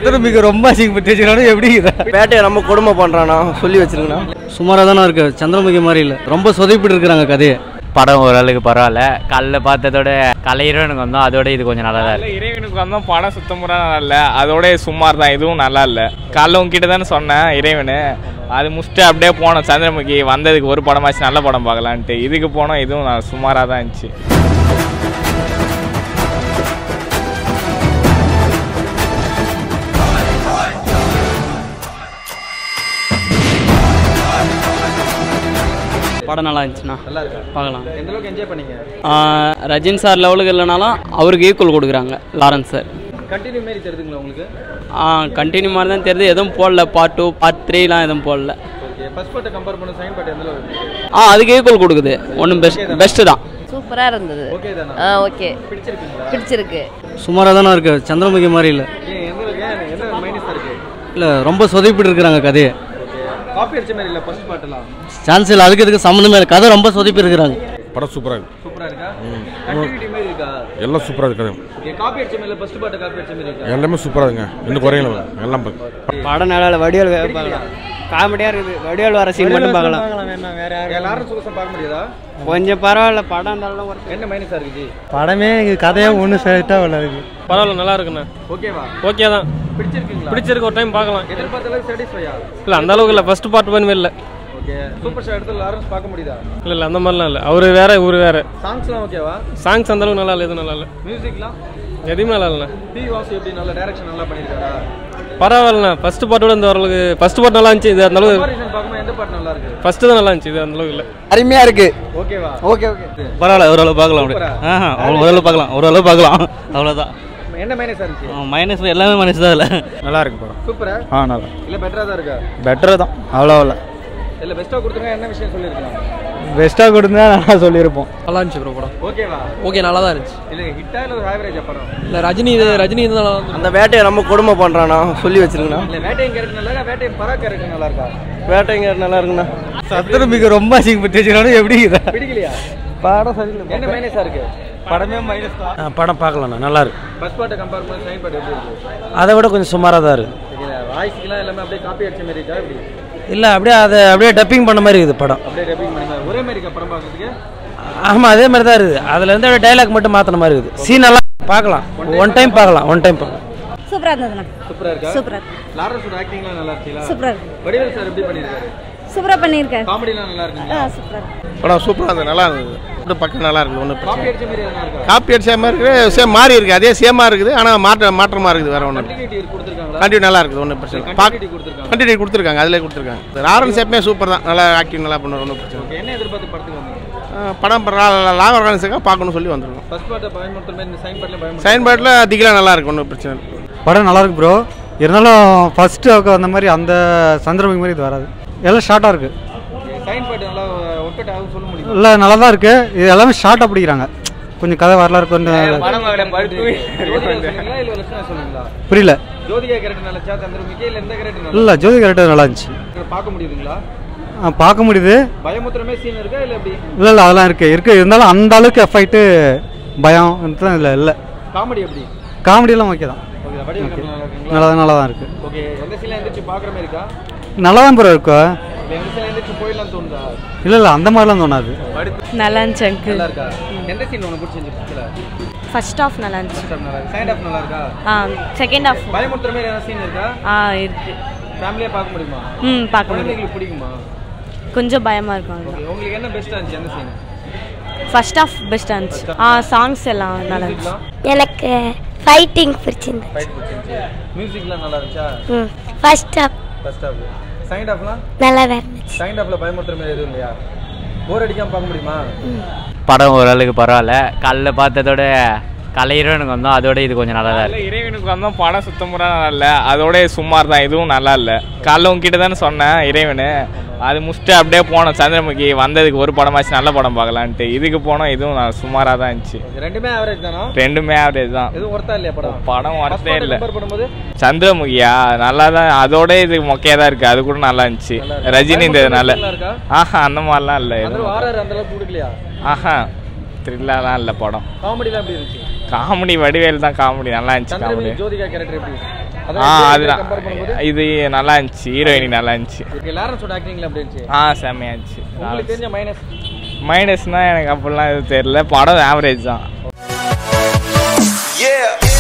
சந்திரமுகி ரொம்ப அசிங்கப்பட்டு வச்சுக்கிறானு எப்படி பேட்டையை நம்ம கொடுமை பண்ணுறானா சொல்லி வச்சிருக்கண்ணா சுமாராக தானே இருக்கு சந்திரமுகி மாதிரி இல்லை ரொம்ப சொதப்பிட்டு இருக்கிறாங்க கதையை படம் ஓரளவுக்கு பரவாயில்ல காலைல பார்த்ததோட கலை ஹீரோனுக்கு வந்தோம் அதோட இது கொஞ்சம் நல்லா தான் இருக்கு இறைவனுக்கு வந்தோம் படம் சுத்தமுறை நல்லா இல்லை அதோட சுமார் தான் இதுவும் நல்லா இல்லை காலைல உங்ககிட்ட தானே சொன்னேன் இறைவனு அது முடிச்சுட்டு அப்படியே போனோம் சந்திரமுகி வந்ததுக்கு ஒரு படமாச்சு நல்ல படம் பார்க்கலான்ட்டு இதுக்கு போனோம் இதுவும் நான் சுமாராக தான் இருந்துச்சு படம் நல்லா இருந்துச்சுண்ணா நல்லா இருக்கா பார்க்கலாம் எந்த அளவுக்கு என்ஜாய் பண்ணீங்க ஆஹ் ரஜினி சார் லெவலுக்கு இல்லைனாலும் அவருக்கு ஈக்குவல் கொடுக்குறாங்க லாரன்ஸ் சார் கண்டினியூ மாரி தெரியுதுங்களா உங்களுக்கு கண்டினியூ மாதிரி தான் தெரியுது எதுவும் போடல பார்ட் டூ பார்ட் த்ரீலாம் எதுவும் போடல ஓகே ஃபர்ஸ்ட் பார்ட்டை கம்பேர் பண்ண செகண்ட் பார்ட் எந்த அளவுக்கு இருக்கு? ஆ அதுக்கு ஈக்குவல் கொடுக்குது ஒன்றும் பெஸ்ட் பெஸ்ட்டு தான் சூப்பராக இருந்தது ஓகே தானா ஆ ஓகே பிடிச்சிருக்கீங்களா பிடிச்சிருக்கு சுமாராக தானே இருக்கு சந்திரமுகி மாதிரி இல்லை ஏன் எந்த அளவுக்கு ஏன் என்ன மைனஸ் இருக்கு இல்லை ரொம்ப சொதப்பிட்டு இருக்கிறாங்க கதையை ஓகே காப்பி அடிச்ச மாதிரி இல்லை ஃபர்ஸ்ட் பார்ட்டெல்லாம் சான்ஸ் இல்லை அதுக்கு இதுக்கு சம்மந்தமே இல்லை கதை ரொம்ப சொதப்பி இருக்கிறாங்க படம் சூப்பராக இருக்கு சூப்பரா இருக்கா கண்டினியூட்டி மாதிரி இருக்கா எல்லாம் சூப்பராக இருக்கு ஓகே காப்பி அடிச்ச மாதிரி ஃபர்ஸ்ட் பார்ட்டை காப்பி அடிச்ச மாதிரி இருக்கா எல்லாமே சூப்பராக இருக்குங்க எந்த குறையும் இல்லை எல்லாம் பா- படம் நல்லா வடிவல் பார்க்கலாம் காமெடியாக இருக்குது வடிவல் வர சீன் மட்டும் பார்க்கலாம் எல்லாரும் சுகசம் பார்க்க முடியாதா கொஞ்சம் பரவாயில்ல படம் இருந்தாலும் ஒரு என்ன மைனஸா இருக்கு படமே கதையாக ஒன்றும் செட்டாக இல்லை பரவாயில்ல நல்லா இருக்குண்ணே ஓகேவா ஓகே தான் பிடிச்சிருக்கீங்களா பிடிச்சிருக்கு ஒரு டைம் பார்க்கலாம் எதிர்பார்த்த அளவுக்கு சாட்டிஸ்ஃபையா இல்லை அந்த அளவுக்கு இல்லை ஃபர்ஸ்ட் பார்ட் மாதிரி இல்லை ஓகே சூப்பர் ஸ்டார் இடத்துல லாரன்ஸ் பார்க்க முடியுதா இல்லை இல்லை அந்த மாதிரிலாம் இல்லை அவர் வேற இவர் வேற சாங்ஸ்லாம் ஓகேவா சாங்ஸ் அந்த அளவுக்கு நல்லா இல்லை எதுவும் நல்லா இல்லை மியூசிக்லாம் எதுவுமே நல்லா இல்லை பி வாசு எப்படி நல்ல டைரக்ஷன் நல்லா பண்ணியிருக்காரா பரவாயில்லண்ணா ஃபர்ஸ்ட் பார்ட்டோட இந்த ஓரளவுக்கு ஃபர்ஸ்ட் பார்ட் நல்லா இருந்துச்சு இது அந்த அளவுக்கு கம்பாரிசன் பார்க்கும்போது எந்த பாட்டு நல்லா இருக்கு ஃபர்ஸ்ட் தான் நல்லா இருந்துச்சு இது அந்த அளவுக்கு இல்லை அருமையாக இருக்கு ஓகேவா ஓகே ஓகே பரவாயில்ல ஓரளவு பார்க்கலாம் அப்படி சூப்பரா? ஆஹா ஓரளவு பார்க்கலாம் ஓரளவு பார்க்கலாம் அவ்வளோதான் என்ன மைனஸ் இருந்துச்சு மைனஸ் எல்லாமே மைனஸ் தான் இல்லை நல்லா இருக்கு படம் சூப்பரா ஆ நல்லா இல்ல பெட்டரா தான் இருக்கா பெட்டர் தான் அவ்வளோ இல்லை இல்ல பெஸ்டா கொடுத்துருங்க என்ன விஷயம் சொல்லிருக்கலாம் பெஸ்ட்டாக கொடுத்தா நல்லா சொல்லியிருப்போம் நல்லா இருந்துச்சு ப்ரோ படம் ஓகேவா ஓகே நல்லா தான் இருந்துச்சு இல்ல ஹிட்டா இல்ல ஒரு ஆவரேஜ் படம் இல்லை ரஜினி இது ரஜினி இது நல்லா அந்த வேட்டையை நம்ம கொடுமை பண்ணுறானா சொல்லி வச்சிருக்கண்ணா இல்ல வேட்டையும் கேரக்டர் நல்லா இருக்கா வேட்டையும் பரா கேரக்டர் நல்லா இருக்கா வேட்டைங்க நல்லா இருக்குண்ணா சந்திரமுகி ரொம்ப அசிங்கப்பட்டு வச்சுக்கிறானு எப்படி பிடிக்கலையா படம் சரியில்லை என்ன மைனஸா இருக்கு படமே மைனஸ் தான் படம் பார்க்கலாம்ண்ணா நல்லா இருக்கு ஃபர்ஸ்ட் பார்ட்டை கம்பேர் பண்ணி செகண்ட் பார்ட் எப்படி இருக்கு அதை விட கொஞ்சம் சுமாராக தான் இருக்கு ஓகே வாய்ஸ்க்குலாம் எல்லாமே அப்படியே காப்பி அடிச்ச மாதிரி இருக்கா எப்படி இல்லை அப்படியே அதை அப்படியே டப்பிங் பண்ண மாதிரி இருக்குது படம் அப்படியே டப்பிங் பண்ணி ஒரே மாதிரி இருக்கா படம் பார்க்கறதுக்கு ஆமாம் அதே மாதிரி தான் இருக்குது அதில் இருந்து அப்படியே டைலாக் மட்டும் மாற்றின மாதிரி இருக்குது சீன் எல்லாம் பார்க்கலாம் ஒன் டைம் பார்க்கலாம் ஒன் டைம் பார்க்கலாம் சூப்பராக இருந்ததுண்ணா சூப்பரா இருக்கா சூப்பராக லாரன்ஸோட ஆக்டிங்லாம் நல்லா இருக்குங்களா சூப்பராக இருக்கு வடிவேல் சார் எப்படி பண்ணிருக்காரு சூப்பராக பண்ணியிருக்கேன் காமெடிலாம் நல்லா இருக்குங்களா ஆ சூப்பராக படம் சூப்பராக இருந்தது நல்லா இருந்தது இந்த பக்கம் நல்லா இருக்குது ஒன்றும் காப்பி அடிச்ச மாதிரி எதனா இருக்கா காப்பி அடிச்ச மாதிரி இருக்குது சேம் மாறி இருக்குது அதே சேமாக இருக்குது ஆனால் மாற்ற மாற்றமாக இருக்குது வேற ஒன்றும் கண்டினியூட்டி கொடுத்துருக்காங்களா கண்டிப்பாக நல்லா இருக்குது ஒன்றும் பிரச்சனை இல்லை கண்டினியூட்டி கொடுத்துருக்காங்க கண்டினியூ கொடுத்துருக்காங்க அதிலே கொடுத்துருக்காங்க ஆரன் சேப்பமே சூப்பர் தான் நல்லா ஆக்டிங் நல்லா பண்ணுவார் ஒன்றும் பிரச்சனை இல்லை. ஓகே என்ன எதிர்பார்த்து படத்துக்கு வந்தீங்க ஆ, படம் லாங் ஆர்கனைஸுக்காக பார்க்கணும்னு சொல்லி வந்திருக்கோம் ஃபர்ஸ்ட் பார்ட்டை பயன்படுத்துற மாதிரி இந்த சைன் பார்ட்ல பயன்படுத்த சைன் பேட்டில் திகிலாம் நல்லா இருக்கு ஒன்றும் பிரச்சனை இல்லை படம் நல்லா இருக்கு ப்ரோ இருந்தாலும் ஃபர்ஸ்ட் அந்த மாதிரி அந்த சந்திரமுகி மாதிரி இது வராது எல்லாம் ஷார்ட்டாக இருக்கு சைன் பார்ட் நல்லா ஒர்க் அவுட் ஆகும் சொல்ல முடியும் இல்லை நல்லா தான் இருக்கு இது எல்லாமே ஷார்ட்டாக பிடிக்கிறாங்க கொஞ்சம் கதை வரலாறு கொஞ்சம் படம் சொன்னீங்களா இல்ல லட்சணம் சொன்னீங்களா புரியல ஜோதிகா கேரக்டர் நல்லா சா சந்திரமுகி இல்ல எந்த கேரக்டர் நல்லா இல்லை ஜோதி கேரக்டர் நல்லா இருந்துச்சு பார்க்க முடியுதுங்களா ஆ, பார்க்க முடியுது பயமுத்திரமே சீன் இருக்கா இல்ல எப்படி இல்லை இல்லை அதெல்லாம் இருக்கு இருக்கு இருந்தாலும் அந்த அளவுக்கு எஃபைட்டு பயம் இல்லை இல்லை காமெடி எப்படி காமெடியெல்லாம் ஓகே தான் ஓகே வடிவல் நல்லா இருக்குங்களா நல்லா நல்லா தான் இருக்கு ஓகே எந்த சீன்ல எந்திரிச்சு பாக்குற மாதிரி இருக்கா நல்லா தான் ப்ரோ இருக்கு இல்ல எந்த சீன்ல எந்திரிச்சு போயிடலாம் தோணுதா இல்லை இல்லை அந்த மாதிரிலாம் தோணாது நல்லா இருந்துச்சு அங்கிள் நல்லா இருக்கா எந்த சீன் உனக்கு பிடிச்சிருந்துச்சு படத்துல ஃபர்ஸ்ட் ஆஃப் நல்லா இருந்துச்சு First half நல்லா இருக்கு செகண்ட் ஹாஃப் நல்லா இருக்கா ஆ செகண்ட் ஆஃப் பயமுத்திர மாதிரி ஏதாவது சீன் இருக்கா ஆ இருக்கு ஃபேமிலியா பார்க்க முடியுமா ம் பார்க்க முடியும் குழந்தைங்களுக்கு பிடிக்குமா கொஞ்சம் பயமாக இருக்கும் ஓகே உங்களுக்கு என்ன பெஸ்டா இருந்துச்சு எந்த சீன் ஃபர்ஸ்ட் ஆஃப் பெஸ்ட்டாக இருந்துச்சு ஆ சாங்ஸ் எல்லாம் நல்லா இருந்துச்சு எனக்கு ஃபைட்டிங் பிடிச்சிருந்தது ஃபைட் பிடிச்சிருந்துச்சு மியூசிக்லாம் நல்லா இருந்துச்சா ம் first half first half second ஹாஃப்லாம் நல்லா தான் இருந்துச்சு செகண்ட் ஹாஃப்ல பயமுறுத்துற மாதிரி எதுவும் இல்லையா போர் அடிக்காம பார்க்க முடியுமா படம் ஓரளவுக்கு பரவாயில்ல காலைல பார்த்ததோட கலை ஹீரோனுக்கு வந்தோம் அதோட இது கொஞ்சம் நல்லா தான் இல்லை இருக்கு இறைவனுக்கு வந்தோம் படம் சுத்தமுறை நல்லா இல்லை அதோட சுமார் தான் இதுவும் நல்லா இல்லை காலைல உங்ககிட்ட தானே சொன்னேன் இறைவனு அது முடிச்சுட்டு அப்படியே போனோம் சந்திரமுகி வந்ததுக்கு ஒரு படமாச்சு நல்ல படம் பார்க்கலான்ட்டு இதுக்கு போனோம் இதுவும் நான் சுமாராக தான் இருந்துச்சு ரெண்டுமே ஆவரேஜ் தானா ரெண்டுமே ஆவரேஜ் தான் எதுவும் ஒர்த்தா இல்லையா படம் படம் வரத்தே இல்லை கம்பேர் பண்ணும்போது சந்திரமுகியா நல்லா தான் அதோட இது மொக்கையாக தான் இருக்குது அது கூட நல்லா இருந்துச்சு ரஜினி இந்த நல்ல நல்லா இருக்கா ஆஹா அந்த மாதிரிலாம் இல்லை அந்த எதுவும் ஆர்ஆர் அந்த அளவுக்கு கொடுக்கலையா ஆஹா த்ரில்லாலாம் இல்லை படம் காமெடிலாம் எப்படி இருந்துச்சு காமெடி வடிவேல் தான் காமெடி நல்லா இருந்துச்சு காமெடி சந்திரமுகி ஜோதிகா கேரக்டர் எப்படி ஆ அதுதான் இது நல்லா இருந்துச்சு ஹீரோயினி நல்லா இருந்துச்சு ஓகே லாரன்ஸோட ஆக்டிங்ல எப்படி இருந்துச்சு ஆ செம்மையா இருந்துச்சு உங்களுக்கு தெரிஞ்ச மைனஸ் மைனஸ்னால் எனக்கு அப்படிலாம் எதுவும் தெரியல படம் ஆவரேஜ் தான் Yeah.